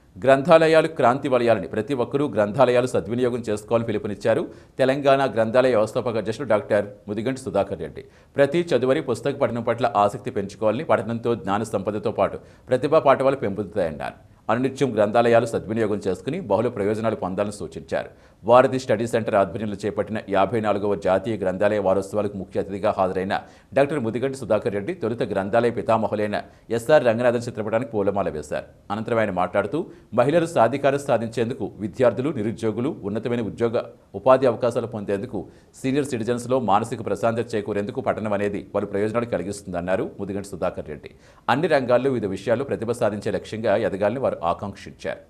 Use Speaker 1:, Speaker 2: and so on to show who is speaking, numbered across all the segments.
Speaker 1: గ్రంథాలయాలు క్రాంతి వలయాలని ప్రతి ఒక్కరూ గ్రంథాలయాలు సద్వినియోగం చేసుకోవాలని పిలుపునిచ్చారు తెలంగాణ గ్రంథాలయ వ్యవస్థాపక అధ్యక్షుడు డాక్టర్ ముదిగంటి సుధాకర్ రెడ్డి ప్రతి చదువరి పుస్తక పఠనం పట్ల ఆసక్తి పెంచుకోవాలని పఠనంతో జ్ఞాన సంపదతో పాటు ప్రతిభా పాఠవాలు పెంపుతాయన్నారు అనునిత్యం గ్రంథాలయాలు సద్వినియోగం చేసుకుని బహుళ ప్రయోజనాలు పొందాలని సూచించారు భారతి స్టడీ సెంటర్ ఆధ్వర్యంలో చేపట్టిన యాభై నాలుగవ జాతీయ గ్రంథాలయ వారోత్సవాలకు ముఖ్య అతిథిగా హాజరైన డాక్టర్ ముదిగంటి సుధాకర్ రెడ్డి తొలుత గ్రంథాలయ పితామహులైన ఎస్ఆర్ రంగనాథన్ చిత్రపటానికి పూలమాల వేశారు అనంతరం ఆయన మాట్లాడుతూ మహిళలు సాధికారం సాధించేందుకు విద్యార్థులు నిరుద్యోగులు ఉన్నతమైన ఉద్యోగ ఉపాధి అవకాశాలు పొందేందుకు సీనియర్ సిటిజన్స్లో మానసిక ప్రశాంతత చేకూరేందుకు పఠనం అనేది పలు ప్రయోజనాలు కలిగిస్తుందన్నారు ముదిగంటి సుధాకర్ రెడ్డి అన్ని రంగాల్లో వివిధ విషయాల్లో ప్రతిభ సాధించే లక్ష్యంగా ఎదగాలని వారు ఆకాంక్షించారు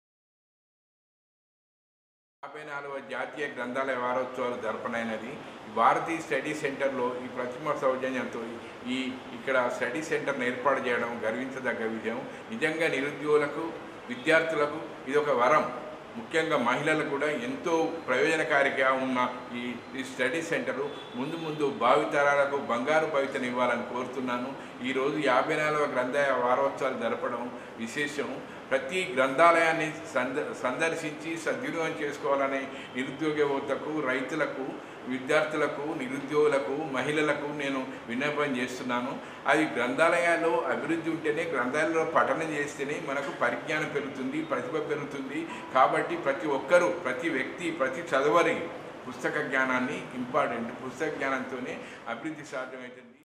Speaker 2: యాభై నాలుగవ జాతీయ గ్రంథాలయ వారోత్సవాలు జరపనైనది భారతీయ స్టడీ సెంటర్లో ఈ ప్రతిమ సౌజన్యంతో ఈ ఇక్కడ స్టడీ సెంటర్ను ఏర్పాటు చేయడం గర్వించదగ్గ విషయం నిజంగా నిరుద్యోగులకు విద్యార్థులకు ఇది ఒక వరం ముఖ్యంగా మహిళలకు కూడా ఎంతో ప్రయోజనకారిగా ఉన్న ఈ ఈ స్టడీ సెంటరు ముందు ముందు భావితరాలకు బంగారు భవితను ఇవ్వాలని కోరుతున్నాను ఈరోజు యాభై నాలుగవ గ్రంథాలయ వారోత్సవాలు జరపడం విశేషం ప్రతి గ్రంథాలయాన్ని సంద సందర్శించి సద్వినియోగం చేసుకోవాలనే నిరుద్యోగ యువతకు రైతులకు విద్యార్థులకు నిరుద్యోగులకు మహిళలకు నేను విన్నపం చేస్తున్నాను అది గ్రంథాలయాల్లో అభివృద్ధి ఉంటేనే గ్రంథాలయంలో పఠనం చేస్తేనే మనకు పరిజ్ఞానం పెరుగుతుంది ప్రతిభ పెరుగుతుంది కాబట్టి ప్రతి ఒక్కరూ ప్రతి వ్యక్తి ప్రతి చదవరి పుస్తక జ్ఞానాన్ని ఇంపార్టెంట్ పుస్తక జ్ఞానంతోనే అభివృద్ధి సాధ్యమవుతుంది